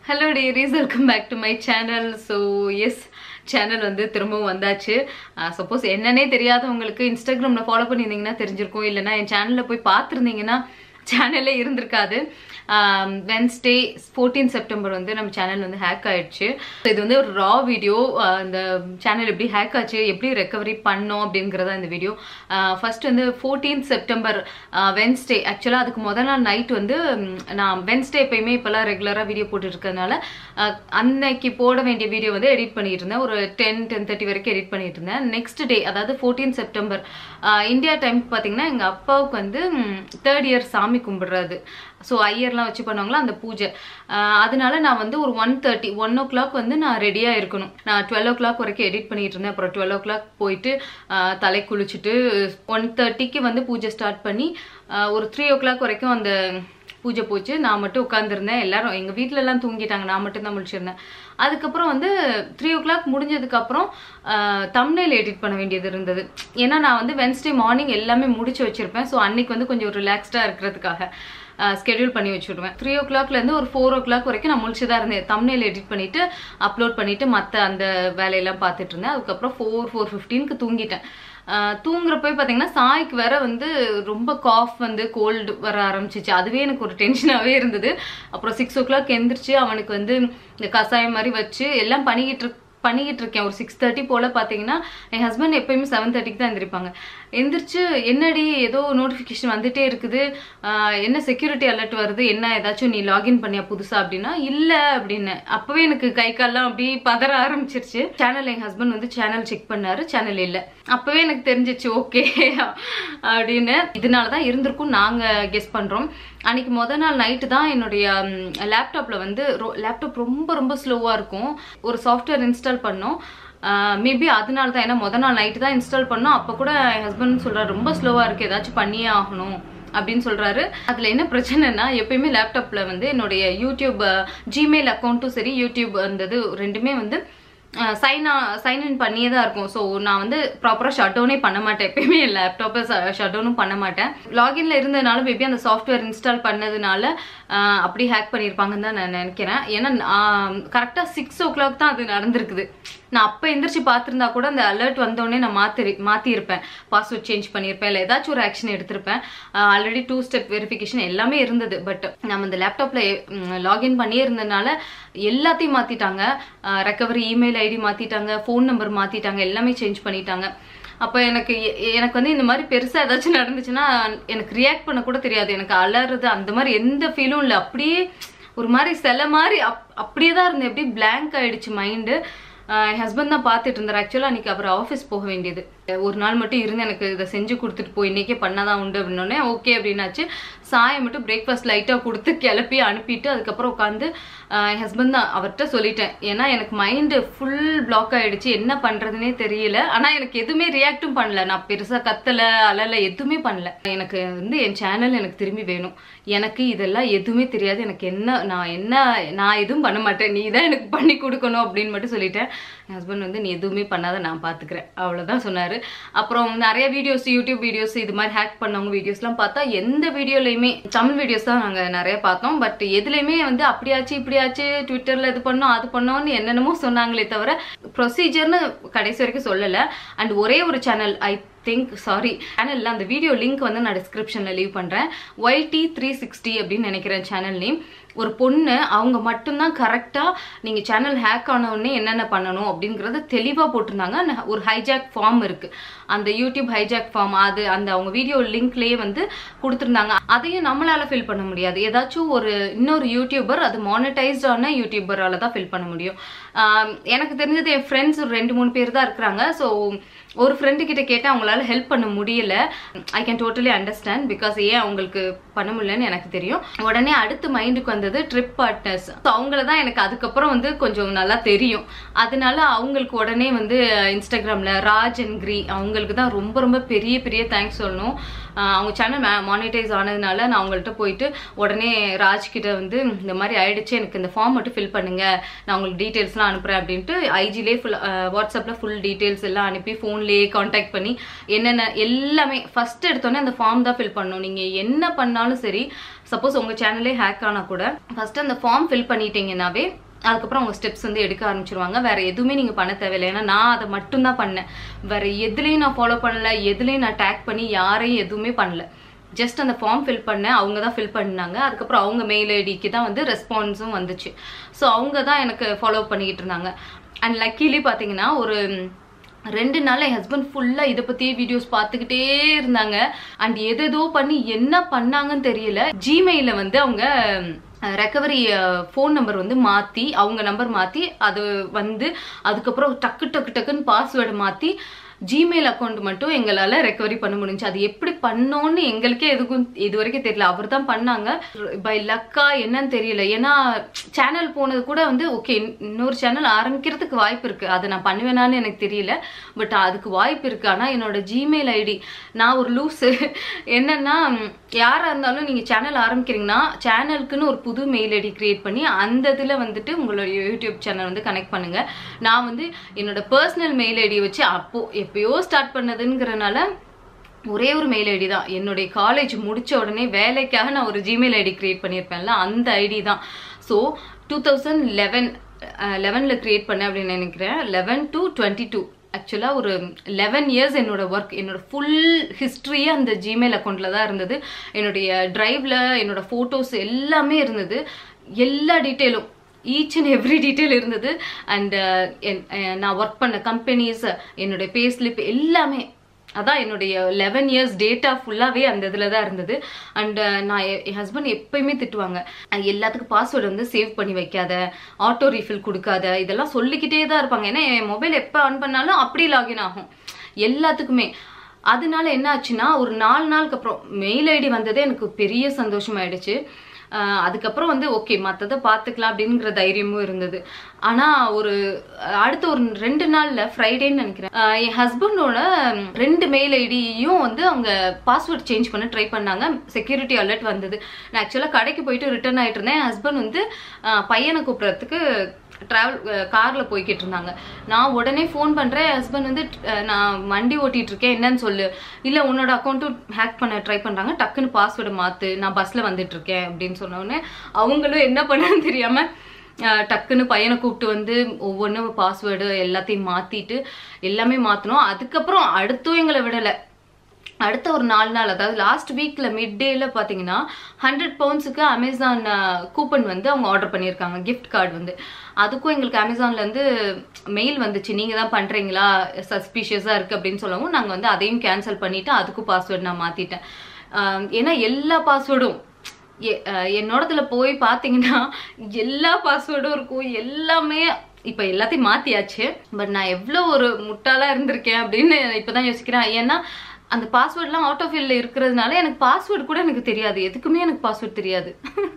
hello dears welcome back to my channel so yes channel வந்து திரும்பவும் வந்தாச்சு suppose என்னன்னே தெரியாதவங்களுக்கு இன்ஸ்டாகிராமில் ஃபாலோ பண்ணியிருந்தீங்கன்னா தெரிஞ்சிருக்கும் இல்லைன்னா என் சேனலில் போய் பார்த்துருந்தீங்கன்னா சேனலே இருந்திருக்காது வென்ஸ்டே ஃபோர்டீன் செப்டம்பர் வந்து நம்ம சேனல் வந்து ஹேக் ஆயிடுச்சு So, இது வந்து ஒரு ரா வீடியோ இந்த சேனல் எப்படி ஹேக் ஆச்சு எப்படி ரெக்கவரி பண்ணோம் அப்படிங்கிறதா இந்த வீடியோ ஃபர்ஸ்ட் வந்து ஃபோர்டீன் செப்டம்பர் வென்ஸ்டே ஆக்சுவலாக அதுக்கு முதல் நாள் நைட் வந்து ம், நான் வென்ஸ்டே எப்பயுமே இப்போல்லாம் ரெகுலராக வீடியோ போட்டுட்டு இருக்கறதுனால அஹ், அன்னைக்கு போட வேண்டிய வீடியோ வந்து எடிட் பண்ணிட்டு இருந்தேன் ஒரு டென் டென் தேர்ட்டி வரைக்கும் எடிட் பண்ணிட்டு இருந்தேன் நெக்ஸ்ட் டே அதாவது ஃபோர்டீன் செப்டம்பர் இந்தியா டைம் பார்த்தீங்கன்னா எங்கள் அப்பாவுக்கு வந்து தேர்ட் இயர் சாமி கும்பிடுறது ஸோ ஐயர்லாம் வச்சு பண்ணுவாங்களா அந்த பூஜை ஆஹ் அதனால நான் வந்து ஒரு one thirty one o'clock வந்து நான் ரெடியாக இருக்கணும் நான் டுவெல் ஓ கிளாக் வரைக்கும் எடிட் பண்ணிட்டு இருந்தேன் அப்புறம் டுவெல் ஓ கிளாக் போயிட்டு ஆஹ் தலை குளிச்சுட்டு ஒன் தேர்ட்டிக்கு வந்து பூஜை ஸ்டார்ட் பண்ணி ஆஹ் ஒரு த்ரீ ஓ கிளாக் வரைக்கும் அந்த பூஜை போச்சு நான் மட்டும் உட்காந்துருந்தேன் எல்லாரும் எங்கள் வீட்ல எல்லாம் தூங்கிட்டாங்க நான் மட்டும் தான் முழிச்சிருந்தேன் அதுக்கப்புறம் வந்து த்ரீ ஓ கிளாக் முடிஞ்சதுக்கப்புறம் தம்னைல் எடிட் பண்ண வேண்டியது இருந்தது ஏன்னா நான் வந்து வென்ஸ்டே மார்னிங் எல்லாமே முடிச்சு வச்சிருப்பேன் ஸோ அன்னைக்கு வந்து கொஞ்சம் ரிலாக்ஸ்டாக இருக்கிறதுக்காக ஸ்கெடியூல் பண்ணி வச்சுடுவேன் த்ரீ ஓ கிளாக்லேருந்து ஒரு ஃபோர் ஓ கிளாக் வரைக்கும் நான் முழிச்சு தான் இருந்தேன் தம்னைல் எடிட் பண்ணிட்டு அப்லோட் பண்ணிட்டு மற்ற அந்த வேலையெல்லாம் பார்த்துட்டு இருந்தேன் அதுக்கப்புறம் ஃபோர் ஃபோர் ஃபிஃப்டீனுக்கு தூங்கிட்டேன் ஆஹ் தூங்குறப்ப பார்த்தீங்கன்னா சாய்க்கு வேற வந்து ரொம்ப காஃப் வந்து கோல்டு வர ஆரம்பிச்சிச்சு அதுவே எனக்கு ஒரு டென்ஷனாகவே இருந்தது அப்புறம் சிக்ஸ் ஓ கிளாக் எந்திரிச்சு அவனுக்கு வந்து இந்த கஷாயம் மாதிரி வச்சு எல்லாம் பண்ணிக்கிட்டு இருக்கு பண்ணிக்கிட்டு இருக்கேன் ஒரு சிக்ஸ் தேர்ட்டி போல் பார்த்தீங்கன்னா என் ஹஸ்பண்ட் எப்பயுமே செவன் தேர்ட்டிக்கு தான் எந்திரிப்பாங்க எந்திரிச்சு என்னடி ஏதோ நோட்டிஃபிகேஷன் வந்துட்டே இருக்குது ஆஹ் என்ன செக்யூரிட்டி அலர்ட் வருது என்ன ஏதாச்சும் நீ லாகின் பண்ணியா புதுசா அப்படின்னா இல்லை அப்படின்னு அப்போவே எனக்கு கை கால்லாம் அப்படி பதற ஆரம்பிச்சிருச்சு சேனல் என் ஹஸ்பண்ட் வந்து சேனல் செக் பண்ணாரு சேனல் இல்லை அப்போவே எனக்கு தெரிஞ்சிச்சு ஓகே அப்படின்னு இதனால தான் இருந்திருக்கும் நாங்கள் கெஸ் பண்ணுறோம் அன்னைக்கு முத நாள் நைட்டு தான் என்னுடைய லேப்டாப்பில் வந்து லேப்டாப் ரொம்ப ரொம்ப ஸ்லோவாக இருக்கும் ஒரு சாஃப்ட்வேர் இன்ஸ்டால் பண்ணோம் மேபி அதனால தான் ஏன்னா முத நாள் நைட்டு தான் இன்ஸ்டால் பண்ணோம் அப்போ கூட என் ஹஸ்பண்ட் சொல்கிறார் ரொம்ப ஸ்லோவாக இருக்குது ஏதாச்சும் பண்ணியே ஆகணும் அப்படின்னு சொல்றாரு அதுல என்ன பிரச்சனைனா எப்பயுமே லேப்டாப்ல வந்து என்னுடைய யூடியூப் ஜிமெயில் அக்கௌண்ட்டும் சரி யூடியூப் அந்த இது ரெண்டுமே வந்து சைன் சைன் இன் பண்ணியே தான் இருக்கும் ஸோ நான் வந்து ப்ராப்பராக ஷட் டவுனே பண்ண மாட்டேன் எப்பயுமே என் லேப்டாப்பை ஷட் டவுனும் பண்ண மாட்டேன் லாகின்ல இருந்ததுனால மேபி அந்த சாஃப்ட்வேர் இன்ஸ்டால் பண்ணதுனால ஆஹ் அப்படி ஹேக் பண்ணியிருப்பாங்கன்னு தான் நான் நினைக்கிறேன் ஏன்னா கரெக்டாக சிக்ஸ் ஓ கிளாக் தான் அது நடந்திருக்குது நான் அப்போ எந்திரிச்சு பார்த்துருந்தா கூட அந்த அலர்ட் வந்தோடனே நான் மாற்றி மாற்றிருப்பேன் பாஸ்வேர்ட் சேஞ்ச் பண்ணியிருப்பேன் இல்லை ஏதாச்சும் ஒரு ஆக்ஷன் எடுத்திருப்பேன் ஆல்ரெடி டூ ஸ்டெப் வெரிஃபிகேஷன் எல்லாமே இருந்தது பட் நம்ம இந்த லேப்டாப்பில் லாகின் பண்ணியே இருந்ததுனால எல்லாத்தையும் மாற்றிட்டாங்க ரெக்கவரி இமெயில் ஐடி மாற்றிட்டாங்க ஃபோன் நம்பர் மாற்றிட்டாங்க எல்லாமே சேஞ்ச் பண்ணிட்டாங்க அப்போ எனக்கு எ- எனக்கு வந்து இந்த மாதிரி பெருசாக ஏதாச்சும் நடந்துச்சுன்னா எனக்கு ரியாக்ட் பண்ண கூட தெரியாது எனக்கு அலறது அந்த மாதிரி எந்த ஃபீலும் இல்லை அப்படியே ஒரு மாதிரி சில மாதிரி அப் அப்படியே தான் இருந்தேன் எப்படி blank ஆயிடுச்சு மைண்டு என் ஹஸ்பண்ட் தான் பார்த்துட்டு இருந்தார் ஆக்சுவலாக அன்றைக்கி அவர் ஆஃபீஸ் போக வேண்டியது ஒரு நாள் மட்டும் இருந்து எனக்கு இதை செஞ்சு கொடுத்துட்டு போய் இன்றைக்கே பண்ணாதான் உண்டு அப்படின்னோடனே ஓகே அப்படின்னாச்சு சாயம் மட்டும் பிரேக்ஃபாஸ்ட் லைட்டாக கொடுத்து கிளப்பி அனுப்பிட்டு அதுக்கப்புறம் உட்காந்து என் ஹஸ்பண்ட் தான் அவர்கிட்ட சொல்லிட்டேன் ஏன்னா எனக்கு மைண்டு ஃபுல் பிளாக் ஆயிடுச்சு என்ன பண்ணுறதுனே தெரியல ஆனால் எனக்கு எதுவுமே ரியாக்டும் பண்ணல நான் பெருசாக கத்தலை அலலை எதுவுமே பண்ணல எனக்கு வந்து என் சேனல் எனக்கு திரும்பி வேணும் எனக்கு இதெல்லாம் எதுவுமே தெரியாது எனக்கு என்ன நான் என்ன நான் எதுவும் பண்ண மாட்டேன் நீ தான் எனக்கு பண்ணி கொடுக்கணும் அப்படின்னு மட்டும் சொல்லிட்டேன் என் ஹஸ்பண்ட் வந்து நீ எதுவுமே பண்ணாத நான் பார்த்துக்கிறேன் அவ்வளோதான் சொன்னார் அப்புறம் நிறைய வீடியோஸ் யூடியூப் வீடியோஸ் இது மாதிரி ஹேக் பண்ணவங்க வீடியோஸ்லாம் பார்த்தா எந்த வீடியோலையுமே தமிழ் வீடியோஸ் தான் நாங்கள் நிறைய பார்த்தோம் பட் எதுலையுமே வந்து அப்படியாச்சு இப்படியாச்சு ட்விட்டரில் இது பண்ணோம் அது பண்ணோம்னு என்னென்னமோ சொன்னாங்களே தவிர ப்ரொசீஜர்னு கடைசி வரைக்கும் சொல்லலை அண்ட் ஒரே ஒரு சேனல் ஐ திங்க் சாரி சேனலில் அந்த வீடியோ லிங்க் வந்து நான் டிஸ்கிரிப்ஷனில் லீவ் பண்ணுறேன் ஒய்டி த்ரீ சிக்ஸ்டி அப்படின்னு நினைக்கிறேன் சேனல் நேம் ஒரு பொண்ணு அவங்க மட்டும்தான் கரெக்டாக நீங்கள் சேனல் ஹேக் ஆன உடனே என்னென்ன பண்ணணும் அப்படிங்கிறத தெளிவாக போட்டிருந்தாங்க அந்த ஒரு ஹைஜாக் ஃபார்ம் இருக்குது அந்த யூடியூப் ஹைஜாக் ஃபார்ம் அது அந்த அவங்க வீடியோ லிங்க்லேயே வந்து கொடுத்துருந்தாங்க அதையும் நம்மளால ஃபில் பண்ண முடியாது ஏதாச்சும் ஒரு இன்னொரு யூடியூபர் அது மானிட்டைஸ்டான யூடியூபரால தான் ஃபில் பண்ண முடியும் ஆஹ் எனக்கு தெரிஞ்சது என் ஃப்ரெண்ட்ஸ் ஒரு ரெண்டு மூணு பேர் தான் இருக்கிறாங்க ஸோ ஒரு ஃப்ரெண்டு கிட்ட கேட்டால் அவங்களால ஹெல்ப் பண்ண முடியல I can totally understand because ஏன் அவங்களுக்கு பண்ண முடியலன்னு எனக்கு தெரியும் உடனே அடுத்து மைண்டுக்கு வந்தது ட்ரிப் பார்ட்னர்ஸ் ஸோ அவங்கள தான் எனக்கு அதுக்கப்புறம் வந்து கொஞ்சம் நல்லா தெரியும் அதனால அவங்களுக்கு உடனே வந்து இன்ஸ்டாகிராமில் ராஜ் அண்ட் கிரி அவங்களுக்கு தான் ரொம்ப ரொம்ப பெரிய பெரிய தேங்க்ஸ் சொல்லணும் ஆஹ் அவங்க சேனல் மானிட்டைஸ் ஆனதுனால நான் அவங்கள்ட்ட போயிட்டு உடனே ராஜ் கிட்ட வந்து இந்த மாதிரி ஆயிடுச்சு எனக்கு இந்த ஃபார்ம் மட்டும் ஃபில் பண்ணுங்க நான் உங்களுக்கு டீட்டெயில்ஸ்லாம் அனுப்புறேன் அப்படின்ட்டு ஐஜிலே ஃபுல் வாட்ஸ்அப்பில் ஃபுல் டீட்டெயில்ஸ் எல்லாம் அனுப்பி ஃபோன்லேயே காண்டாக்ட் பண்ணி என்னென்ன எல்லாமே ஃபர்ஸ்ட் எடுத்தோடனே அந்த ஃபார்ம் தான் ஃபில் பண்ணணும் நீங்கள் என்ன பண்ணாலும் சரி சப்போஸ் உங்கள் சேனலே ஹேக் ஆனால் கூட ஃபர்ஸ்ட் அந்த ஃபார்ம் ஃபில் பண்ணிட்டீங்கன்னாவே அதுக்கப்புறம் அவங்க ஸ்டெப்ஸ் வந்து எடுக்க ஆரம்பிச்சிருவாங்க வேற எதுவுமே நீங்க பண்ண தேவையில்லை ஏன்னா நான் அதை மட்டும் தான் பண்ணேன் வேற எதுலையும் நான் ஃபாலோ பண்ணல எதுலையும் நான் டேக் பண்ணி யாரையும் எதுவுமே பண்ணல ஜஸ்ட் அந்த ஃபார்ம் ஃபில் பண்ணேன் அவங்க தான் ஃபில் பண்ணாங்க அதுக்கப்புறம் அவங்க மெயில் ஐடிக்கு தான் வந்து ரெஸ்பான்ஸும் வந்துச்சு ஸோ அவங்க தான் எனக்கு ஃபாலோ பண்ணிக்கிட்டு இருந்தாங்க அண்ட் லக்கிலி பார்த்தீங்கன்னா ஒரு ரெண்டு நாள் என் ஹஸ்பண்ட் ஃபுல்லாக இதை பற்றியே வீடியோஸ் பார்த்துக்கிட்டே இருந்தாங்க அண்ட் எதேதோ பண்ணி என்ன பண்ணாங்கன்னு தெரியல ஜிமெயில வந்து அவங்க ரெக்கவரி ஃபோன் நம்பர் வந்து மாற்றி அவங்க நம்பர் மாற்றி அது வந்து அதுக்கப்புறம் டக்கு டக்கு டக்குன்னு பாஸ்வேர்டை மாற்றி ஜிமெயில் அக்கௌண்ட் மட்டும் எங்களால் ரெக்கவரி பண்ண முடிஞ்சு அது எப்படி பண்ணோன்னு எங்களுக்கே எதுக்கும் இது வரைக்கும் தெரியல அவர் தான் பண்ணாங்க பை லக்கா என்னன்னு தெரியல ஏன்னா சேனல் போனது கூட வந்து ஓகே இன்னொரு சேனல் ஆரம்பிக்கிறதுக்கு வாய்ப்பு இருக்கு அதை நான் பண்ணுவேனான்னு எனக்கு தெரியல பட் அதுக்கு வாய்ப்பு இருக்கு ஆனால் என்னோட ஜிமெயில் ஐடி நான் ஒரு லூஸு என்னன்னா யாராக இருந்தாலும் நீங்கள் சேனல் ஆரம்பிக்கிறீங்கன்னா சேனலுக்குன்னு ஒரு புது மெயில் ஐடி கிரியேட் பண்ணி அந்த இதில் வந்துட்டு உங்களுடைய யூடியூப் சேனல் வந்து கனெக்ட் பண்ணுங்க நான் வந்து என்னோட பர்சனல் மெயில் ஐடியை வச்சு அப்போ எப்பயோ ஸ்டார்ட் பண்ணதுங்கிறனால ஒரே ஒரு மெயில் ஐடி தான் என்னுடைய காலேஜ் முடிச்ச உடனே வேலைக்காக நான் ஒரு ஜிமெயில் ஐடி கிரியேட் பண்ணியிருப்பேன்ல அந்த ஐடி தான் ஸோ டூ தௌசண்ட் லெவன் லெவனில் கிரியேட் பண்ணேன் அப்படின்னு நினைக்கிறேன் லெவன் டு டுவெண்ட்டி டூ ஆக்சுவலாக ஒரு லெவன் இயர்ஸ் என்னோட ஒர்க் என்னோட ஃபுல் ஹிஸ்ட்ரியே அந்த ஜிமெயில் அக்கௌண்ட்டில் தான் இருந்தது என்னுடைய ட்ரைவில் என்னோட ஃபோட்டோஸ் எல்லாமே இருந்தது எல்லா டீட்டெயிலும் ஈச் அண்ட் எவ்ரி டீட்டெயில் இருந்தது அண்ட் நான் ஒர்க் பண்ண கம்பெனிஸ் என்னுடைய பே ஸ்லிப் எல்லாமே அதான் என்னுடைய லெவன் இயர்ஸ் டேட்டா ஃபுல்லாகவே அந்த இதில் தான் இருந்தது அண்ட் நான் எ- என் ஹஸ்பண்ட் எப்பயுமே திட்டுவாங்க அஹ் எல்லாத்துக்கும் பாஸ்வேர்டு வந்து சேவ் பண்ணி வைக்காத ஆட்டோ ரீஃபில் கொடுக்காத இதெல்லாம் சொல்லிக்கிட்டே தான் இருப்பாங்க ஏன்னா என் மொபைல் எப்போ ஆன் பண்ணாலும் அப்படி லாகின் ஆகும் எல்லாத்துக்குமே அதனால என்ன ஆச்சுன்னா ஒரு நாலு நாளுக்கு அப்புறம் மெயில் ஐடி வந்ததே எனக்கு பெரிய சந்தோஷமாயிடுச்சு ஆஹ் அதுக்கப்புறம் வந்து ஓகே மற்றதை பார்த்துக்கலாம் அப்படிங்கிற தைரியமும் இருந்தது ஆனால் ஒரு அடுத்த ஒரு ரெண்டு நாளில் ஃப்ரைடேன்னு நினைக்கிறேன் ஆஹ் என் ஹஸ்பண்டோட ரெண்டு மெயில் ஐடியும் வந்து அவங்க பாஸ்வேர்ட் சேஞ்ச் பண்ண ட்ரை பண்ணாங்க செக்யூரிட்டி அலர்ட் வந்தது நான் ஆக்சுவலாக கடைக்கு போயிட்டு ரிட்டர்ன் ஆகிட்டு இருந்தேன் என் ஹஸ்பண்ட் வந்து ஆஹ் பையனை கூப்பிட்றதுக்கு ட்ராவல் காரில் போய்கிட்டு இருந்தாங்க நான் உடனே ஃபோன் பண்ணுறேன் ஹஸ்பண்ட் வந்து அஹ், நான் வண்டி ஓட்டிட்டு இருக்கேன் என்னன்னு சொல்லு இல்லை உன்னோட அக்கௌண்ட்டும் ஹேக் பண்ண ட்ரை பண்ணுறாங்க டக்குன்னு பாஸ்வேர்டை மாற்று நான் பஸ்ஸில் வந்துட்டு இருக்கேன் அப்படின்னு சொன்ன உடனே அவங்களும் என்ன பண்ணான்னு தெரியாமல் டக்குன்னு பையனை கூப்பிட்டு வந்து ஒவ்வொன்றும் பாஸ்வேர்டு எல்லாத்தையும் மாற்றிட்டு எல்லாமே மாற்றினோம் அதுக்கப்புறம் அடுத்தும் எங்களை விடலை அடுத்த ஒரு நாலு நாள் அதாவது லாஸ்ட் வீக்ல மிட் டேல பாத்தீங்கன்னா ஹண்ட்ரட் பவுண்ட்ஸுக்கு அமேசான் கூப்பன் வந்து அவங்க ஆர்டர் பண்ணியிருக்காங்க கிஃப்ட் கார்டு வந்து அதுக்கும் எங்களுக்கு அமேசான்ல இருந்து மெயில் வந்துச்சு நீங்க தான் பண்றீங்களா சஸ்பீஷியஸா இருக்கு அப்படின்னு சொல்லவும் நாங்க வந்து அதையும் கேன்சல் பண்ணிட்டு அதுக்கும் பாஸ்வேர்டு நான் மாத்திட்டேன் ஆஹ் ஏன்னா எல்லா பாஸ்வேர்டும் எ- அஹ் என்னோடதுல போய் பாத்தீங்கன்னா எல்லா பாஸ்வேர்டும் இருக்கும் எல்லாமே இப்ப எல்லாத்தையும் மாத்தியாச்சு பட் நான் எவ்வளவு ஒரு முட்டாளா இருந்திருக்கேன் அப்படின்னு இப்பதான் யோசிக்கிறேன் ஏன்னா அந்த பாஸ்வேர்ட்லாம் ஆட்டோ ஃபில்ல இருக்கிறதுனால எனக்கு பாஸ்வேர்டு கூட எனக்கு தெரியாது எதுக்குமே எனக்கு பாஸ்வேர்ட் தெரியாது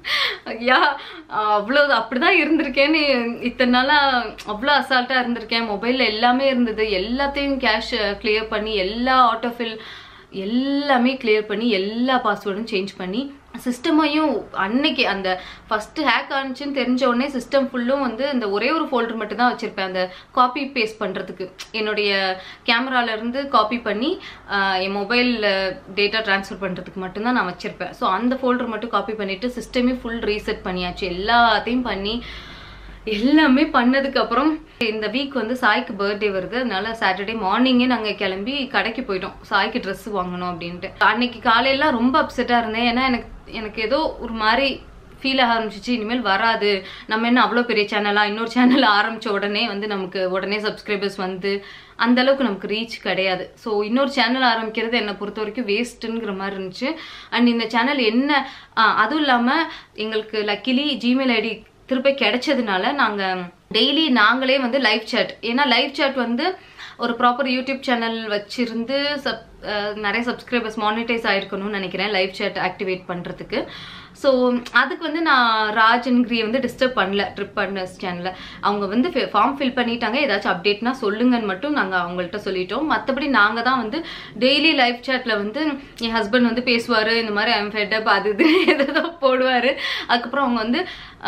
யா அவ்வளோ அப்படிதான் இருந்திருக்கேன்னு இத்தனை நாளா அவ்வளோ அசால்ட்டா இருந்திருக்கேன் மொபைல்ல எல்லாமே இருந்தது எல்லாத்தையும் கேஷ் கிளியர் பண்ணி எல்லா ஆட்டோ ஃபில் எல்லாமே கிளியர் பண்ணி எல்லா பாஸ்வேர்டும் சேஞ்ச் பண்ணி சிஸ்டமையும் அன்னைக்கு அந்த ஃபர்ஸ்ட் ஹேக் ஆனிச்சுன்னு தெரிஞ்ச உடனே சிஸ்டம் ஃபுல்லும் வந்து இந்த ஒரே ஒரு ஃபோல்டர் மட்டும் தான் வச்சிருப்பேன் அந்த காப்பி பேஸ்ட் பண்றதுக்கு என்னுடைய கேமரால இருந்து காப்பி பண்ணி ஆஹ், என் மொபைல்ல டேட்டா ட்ரான்ஸ்ஃபர் பண்றதுக்கு மட்டும்தான் நான் வச்சிருப்பேன் ஸோ அந்த ஃபோல்டர் மட்டும் காப்பி பண்ணிட்டு சிஸ்டமே ஃபுல் ரீசெட் பண்ணியாச்சு எல்லாத்தையும் பண்ணி எல்லாமே பண்ணதுக்கு அப்புறம் இந்த வீக் வந்து சாய்க்கு பர்த்டே வருது அதனால சாட்டர்டே மார்னிங்கே நாங்க கிளம்பி கடைக்கு போயிட்டோம் சாய்க்கு Dress வாங்கணும் அப்படின்ட்டு அன்னைக்கு காலையெல்லாம் ரொம்ப அப்செட்டா இருந்தேன் ஏன்னா எனக்கு எனக்கு ஏதோ ஒரு மாதிரி ஃபீல் ஆக ஆரம்பிச்சிச்சு இனிமேல் வராது நம்ம என்ன அவ்வளோ பெரிய சேனலா இன்னொரு சேனல் ஆரம்பிச்ச உடனே வந்து நமக்கு உடனே சப்ஸ்கிரைபர்ஸ் வந்து அந்த அளவுக்கு நமக்கு ரீச் கிடையாது ஸோ இன்னொரு சேனல் ஆரம்பிக்கிறது என்னை பொறுத்த வரைக்கும் வேஸ்ட்டுங்கிற மாதிரி இருந்துச்சு அண்ட் இந்த சேனல் என்ன ஆ, அதுவும் இல்லாமல் எங்களுக்கு லக்கிலி ஜிமெயில் ஐடி திருப்பி கிடைச்சதுனால நாங்கள் டெய்லி நாங்களே வந்து லைவ் chat ஏன்னா லைவ் chat வந்து ஒரு ப்ராப்பர் யூடியூப் சேனல் வச்சிருந்து சப் அஹ் நிறைய சப்ஸ்கிரைபர்ஸ் மானிட்டைஸ் ஆயிருக்கணும்னு நினைக்கிறேன் லைவ் chat ஆக்டிவேட் பண்ணுறதுக்கு ஸோ அதுக்கு வந்து நான் ராஜ் அண்ட் கிரியை வந்து டிஸ்டர்ப் பண்ணல ட்ரிப் பண்ணர்ஸ் சேனலில் அவங்க வந்து ஃபார்ம் ஃபில் பண்ணிட்டாங்க ஏதாச்சும் அப்டேட்னா சொல்லுங்கன்னு மட்டும் நாங்கள் அவங்கள்ட்ட சொல்லிட்டோம் மற்றபடி நாங்கள் தான் வந்து டெய்லி லைவ் சேட்டில் வந்து என் ஹஸ்பண்ட் வந்து பேசுவார் இந்த மாதிரி ஐம் ஃபெட்டப் அது இது எதோ போடுவார் அதுக்கப்புறம் அவங்க வந்து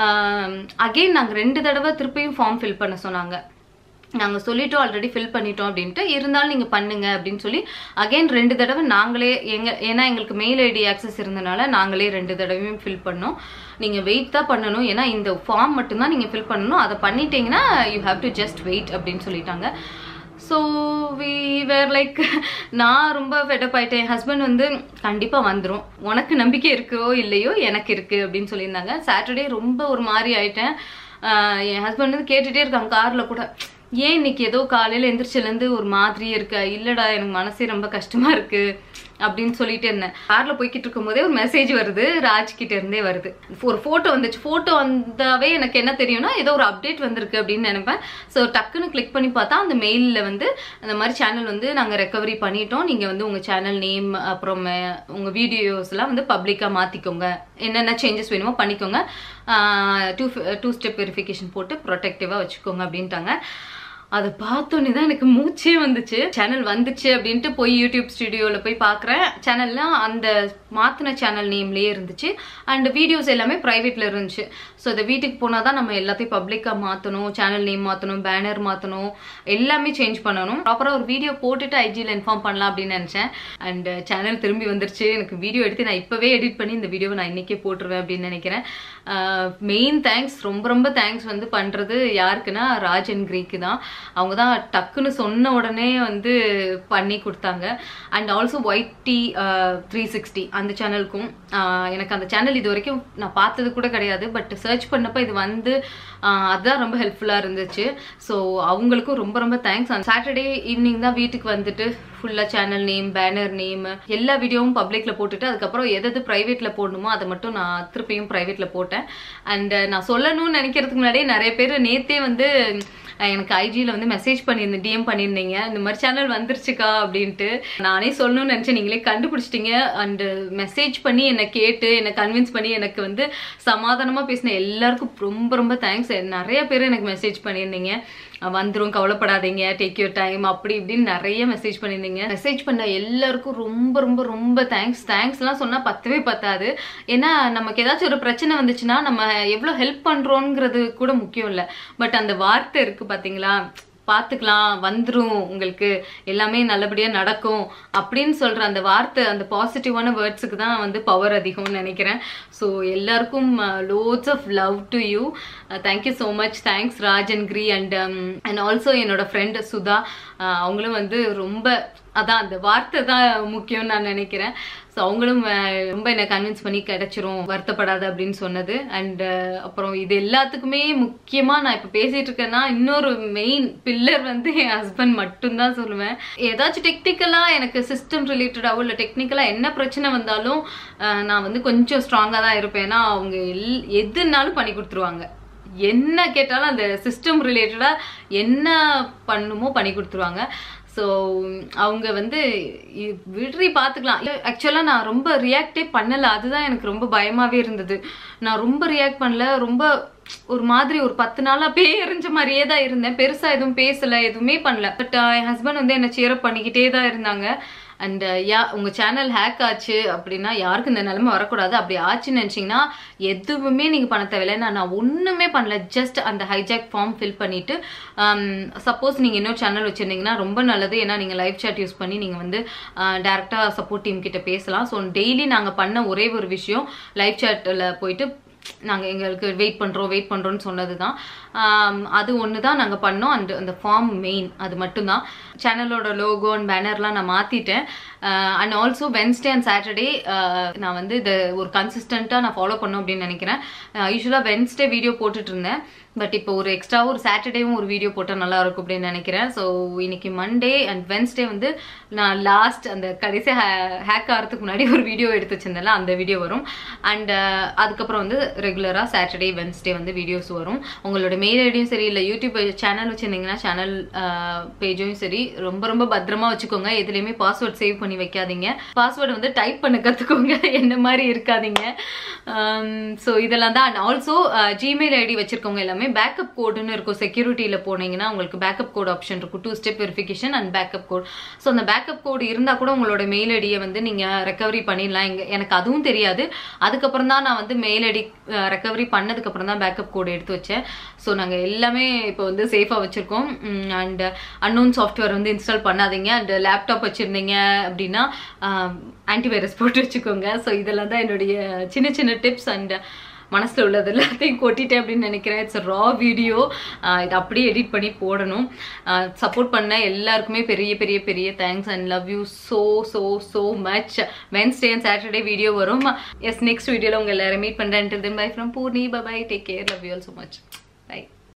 அகெயின் நாங்கள் ரெண்டு தடவை திருப்பியும் ஃபார்ம் ஃபில் பண்ண சொன்னாங்க நாங்கள் சொல்லிட்டோம் ஆல்ரெடி ஃபில் பண்ணிட்டோம் அப்படின்ட்டு இருந்தாலும் நீங்கள் பண்ணுங்க அப்படின்னு சொல்லி அகைன் ரெண்டு தடவை நாங்களே எங்க ஏன்னா எங்களுக்கு மெயில் ஐடி ஆக்சஸ் இருந்தனால நாங்களே ரெண்டு தடவையும் ஃபில் பண்ணோம் நீங்கள் வெயிட் தான் பண்ணணும் ஏன்னா இந்த ஃபார்ம் மட்டும்தான் நீங்கள் ஃபில் பண்ணணும் அதை பண்ணிட்டீங்கன்னா you have to just wait அப்படின்னு சொல்லிட்டாங்க ஸோ வி வேர் லைக் நான் ரொம்ப ஃபெட்டப் ஆயிட்டேன் என் ஹஸ்பண்ட் வந்து கண்டிப்பாக வந்துடும் உனக்கு நம்பிக்கை இருக்கோ இல்லையோ எனக்கு இருக்கு அப்படின்னு சொல்லியிருந்தாங்க சாட்டர்டே ரொம்ப ஒரு மாதிரி ஆயிட்டேன் ஆஹ் என் ஹஸ்பண்ட் வந்து கேட்டுட்டே இருக்காங்க காரில் கூட ஏன் இன்னைக்கு ஏதோ காலையில் எந்திரிச்சிலேருந்து ஒரு மாதிரி இருக்க இல்லடா எனக்கு மனசே ரொம்ப கஷ்டமா இருக்கு அப்படின்னு சொல்லிட்டு இருந்தேன் கார்ல போய்கிட்டு இருக்கும் போதே ஒரு மெசேஜ் வருது ராஜ் கிட்ட இருந்தே வருது ஒரு போட்டோ வந்துச்சு போட்டோ வந்தாவே எனக்கு என்ன தெரியும்னா ஏதோ ஒரு அப்டேட் வந்திருக்கு அப்படின்னு நினைப்பேன் ஸோ டக்குன்னு கிளிக் பண்ணி பார்த்தா அந்த மெயிலில் வந்து அந்த மாதிரி சேனல் வந்து நாங்கள் ரெக்கவரி பண்ணிட்டோம் நீங்கள் வந்து உங்கள் சேனல் நேம் அப்புறம் உங்கள் வீடியோஸ்லாம் வந்து பப்ளிக்காக மாற்றிக்கோங்க என்னென்ன சேஞ்சஸ் வேணுமோ பண்ணிக்கோங்க டூ டூ ஸ்டெப் வெரிஃபிகேஷன் போட்டு ப்ரொடெக்டிவாக வச்சுக்கோங்க அப்படின்ட்டாங்க அதை பார்த்தோன்னே தான் எனக்கு மூச்சே வந்துச்சு சேனல் வந்துச்சு அப்படின்ட்டு போய் யூடியூப் ஸ்டுடியோவில் போய் பார்க்குறேன் சேனல்லாம் அந்த மாற்றின சேனல் நேம்லேயே இருந்துச்சு அண்ட் வீடியோஸ் எல்லாமே ப்ரைவேட்டில் இருந்துச்சு ஸோ அதை வீட்டுக்கு போனால் தான் நம்ம எல்லாத்தையும் பப்ளிக்காக மாற்றணும் சேனல் நேம் மாற்றணும் பேனர் மாற்றணும் எல்லாமே சேஞ்ச் பண்ணணும் ப்ராப்பராக ஒரு வீடியோ போட்டுட்டு ஐஜியில் இன்ஃபார்ம் பண்ணலாம் அப்படின்னு நினச்சேன் அண்ட் சேனல் திரும்பி வந்துருச்சு எனக்கு வீடியோ எடுத்து நான் இப்போவே எடிட் பண்ணி இந்த வீடியோவை நான் இன்றைக்கே போட்டுருவேன் அப்படின்னு நினைக்கிறேன் மெயின் தேங்க்ஸ் ரொம்ப ரொம்ப தேங்க்ஸ் வந்து பண்ணுறது யாருக்குன்னா ராஜ் அண்ட் கிரீக்கு தான் அவங்க தான் டக்குன்னு சொன்ன உடனே வந்து பண்ணி கொடுத்தாங்க and also white T three sixty அந்த சேனலுக்கும் எனக்கு அந்த சேனல் இது வரைக்கும் நான் பார்த்தது கூட கிடையாது பட் சர்ச் பண்ணப்போ இது வந்து ஆஹ் அதுதான் ரொம்ப ஹெல்ப்ஃபுல்லாக இருந்துச்சு ஸோ அவங்களுக்கும் ரொம்ப ரொம்ப தேங்க்ஸ் அந்த சாட்டர்டே ஈவினிங் தான் வீட்டுக்கு வந்துட்டு ஃபுல்லாக சேனல் நேம் பேனர் நேம் எல்லா வீடியோவும் பப்ளிக்கில் போட்டுட்டு அதுக்கப்புறம் எது எது ப்ரைவேட்டில் போடணுமோ அதை மட்டும் நான் திருப்பியும் ப்ரைவேட்டில் போட்டேன் அண்ட் நான் சொல்லணும்னு நினைக்கிறதுக்கு முன்னாடியே நிறைய பேர் நேத்தே வந்து அஹ் எனக்கு ஐஜியில் வந்து மெசேஜ் பண்ணியிருந்தேன் டிஎம் பண்ணியிருந்தீங்க இந்த மாதிரி சேனல் வந்துருச்சுக்கா அப்படின்ட்டு நானே சொல்லணும்னு நினச்சேன் நீங்களே கண்டுபிடிச்சிட்டீங்க அண்டு மெசேஜ் பண்ணி என்னை கேட்டு என்னை கன்வின்ஸ் பண்ணி எனக்கு வந்து சமாதானமாக பேசின எல்லாருக்கும் ரொம்ப ரொம்ப தேங்க்ஸ் நிறைய பேர் எனக்கு மெசேஜ் பண்ணியிருந்தீங்க அஹ் வந்துரும் கவலைப்படாதீங்க டேக் யூர் டைம் அப்படி இப்படின்னு நிறைய மெசேஜ் பண்ணியிருந்தீங்க மெசேஜ் பண்ண எல்லாருக்கும் ரொம்ப ரொம்ப ரொம்ப தேங்க்ஸ் தேங்க்ஸ்லாம் சொன்னால் பத்தவே பத்தாது ஏன்னா நமக்கு ஏதாச்சும் ஒரு பிரச்சனை வந்துச்சுன்னா நம்ம எவ்வளோ ஹெல்ப் பண்ணுறோங்கிறது கூட முக்கியம் இல்லை பட் அந்த வார்த்தை இருக்குது பார்த்தீங்களா பார்த்துக்கலாம் வந்துரும் உங்களுக்கு எல்லாமே நல்லபடியாக நடக்கும் அப்படின்னு சொல்கிற அந்த வார்த்தை அந்த பாசிட்டிவான வேர்ட்ஸுக்கு தான் வந்து பவர் அதிகம்னு நினைக்கிறேன் ஸோ எல்லாருக்கும் lots of love to you thank you so much thanks Raj and Giri and and also என்னோட ஃப்ரெண்ட் சுதா அஹ் அவங்களும் வந்து ரொம்ப அதான் அந்த வார்த்தை தான் முக்கியம்னு நான் நினைக்கிறேன் ஸோ அவங்களும் அஹ், ரொம்ப என்னை கன்வின்ஸ் பண்ணி கிடைச்சிரும் வருத்தப்படாத அப்படின்னு சொன்னது அண்ட் அப்புறம் இது எல்லாத்துக்குமே முக்கியமாக நான் இப்போ பேசிட்டு இருக்கேன்னா இன்னொரு மெயின் பில்லர் வந்து என் ஹஸ்பண்ட் மட்டும்தான் சொல்லுவேன் ஏதாச்சும் டெக்னிக்கலாக எனக்கு சிஸ்டம் ரிலேட்டடாவோ இல்லை டெக்னிக்கலாக என்ன பிரச்சனை வந்தாலும் அஹ், நான் வந்து கொஞ்சம் ஸ்ட்ராங்காக தான் இருப்பேன் ஏன்னா அவங்க எல் எதுனாலும் பண்ணி கொடுத்துருவாங்க என்ன கேட்டாலும் அந்த சிஸ்டம் ரிலேட்டடாக என்ன பண்ணுமோ பண்ணி கொடுத்துருவாங்க ஸோ அவங்க வந்து இ- விடுறி பார்த்துக்கலாம் ஆக்சுவலாக நான் ரொம்ப ரியாக்டே பண்ணலை அதுதான் எனக்கு ரொம்ப பயமாகவே இருந்தது நான் ரொம்ப ரியாக்ட் பண்ணல ரொம்ப ஒரு மாதிரி ஒரு பத்து நாளா பேய் எறிஞ்ச மாதிரியே தான் இருந்தேன் பெருசா எதுவும் பேசல எதுவுமே பண்ணல பட் என் ஹஸ்பண்ட் வந்து என்ன சேரப் பண்ணிக்கிட்டே தான் இருந்தாங்க அண்ட் யா உங்க சேனல் ஹேக் ஆச்சு அப்படின்னா யாருக்கும் இந்த நிலைமை வரக்கூடாது அப்படி ஆச்சுன்னு நினைச்சீங்கன்னா எதுவுமே நீங்க பண்ண தேவையில்லை நான் நான் ஒண்ணுமே பண்ணல ஜஸ்ட் அந்த ஹைஜாக் ஃபார்ம் ஃபில் பண்ணிட்டு சப்போஸ் நீங்க இன்னொரு சேனல் வச்சிருந்தீங்கன்னா ரொம்ப நல்லது ஏன்னா நீங்க லைவ் chat யூஸ் பண்ணி நீங்க வந்து டேரக்டா சப்போர்ட் டீம் கிட்ட பேசலாம் ஸோ டெய்லி நாங்க பண்ண ஒரே ஒரு விஷயம் லைவ் chatல போயிட்டு நாங்கள் எங்களுக்கு வெயிட் பண்ணுறோம் வெயிட் பண்ணுறோன்னு சொன்னது தான் அது ஒன்று தான் நாங்கள் பண்ணோம் அண்ட் அந்த ஃபார்ம் மெயின் அது மட்டும்தான் சேனலோட லோகோ அண்ட் பேனர்லாம் நான் மாற்றிட்டேன் and also Wednesday and Saturday நான் வந்து இதை ஒரு கன்சிஸ்டண்ட்டாக நான் ஃபாலோ பண்ணோம் அப்படின்னு நினைக்கிறேன் யூஸ்வலாக வென்ஸ்டே வீடியோ போட்டுட்டு இருந்தேன் பட் இப்போ ஒரு எக்ஸ்ட்ரா ஒரு சாட்டர்டேவும் ஒரு வீடியோ போட்டால் நல்லா இருக்கும் அப்படின்னு நினைக்கிறேன் ஸோ இன்னைக்கு மண்டே அண்ட் வென்ஸ்டே வந்து நான் லாஸ்ட் அந்த கடைசி ஹேக் ஆகிறதுக்கு முன்னாடி ஒரு வீடியோ எடுத்து வச்சிருந்தேன்ல அந்த வீடியோ வரும் அண்ட் அதுக்கப்புறம் வந்து ரெகுலராக சாட்டர்டே வென்ஸ்டே வந்து வீடியோஸ் வரும் உங்களோட மெயில் ஐடியும் சரி இல்லை யூடியூப் சேனல் வச்சுருந்தீங்கன்னா சேனல் பேஜும் சரி ரொம்ப ரொம்ப பத்திரமா வச்சுக்கோங்க எதுலேயுமே பாஸ்வேர்ட் சேவ் பண்ணி வைக்காதீங்க பாஸ்வேர்டு வந்து டைப் பண்ண கற்றுக்கோங்க என்ன மாதிரி இருக்காதீங்க ஸோ இதெல்லாம் தான் அண்ட் ஆல்சோ ஜிமெயில் ஐடி வச்சிருக்கவங்க எல்லாமே பேக்கப் கோடுன்னு இருக்கும் செக்யூரிட்டியில் போனீங்கன்னா உங்களுக்கு பேக்கப் கோட் ஆப்ஷன் இருக்கும் two step verification and backup code so அந்த பேக்கப் கோடு இருந்தால் கூட உங்களோட மெயில் ஐடியை வந்து நீங்கள் ரெக்கவரி பண்ணிடலாம் இங்கே எனக்கு அதுவும் தெரியாது அதுக்கப்புறம் தான் நான் வந்து மெயில் ஐடி ரெக்கவரி பண்ணதுக்கப்புறம் தான் பேக்கப் கோடு எடுத்து வச்சேன் ஸோ நாங்கள் எல்லாமே இப்போ வந்து சேஃபாக வச்சுருக்கோம் அண்ட் அன்னோன் சாஃப்ட்வேர் வந்து இன்ஸ்டால் பண்ணாதீங்க அண்ட் லேப்டாப் வச்சுருந்தீங்க அப்படின்னா ஆன்டிவைரஸ் போட்டு வச்சுக்கோங்க ஸோ இதெல்லாம் தான் என்னுடைய சின்ன சின்ன டிப்ஸ் அண்ட் மனசில் உள்ளது எல்லாத்தையும் கொட்டிட்டேன் அப்படின்னு நினைக்கிறேன் இட்ஸ் ரா வீடியோ இது அப்படியே எடிட் பண்ணி போடணும் சப்போர்ட் பண்ண எல்லாருக்குமே பெரிய பெரிய பெரிய thanks and love you so so so much Wednesday and Saturday video வரும் எஸ் நெக்ஸ்ட் வீடியோவில் உங்கள் எல்லாரும் மீட் பண்ணுறேன் then bye from Poorni bye take care love you all so much by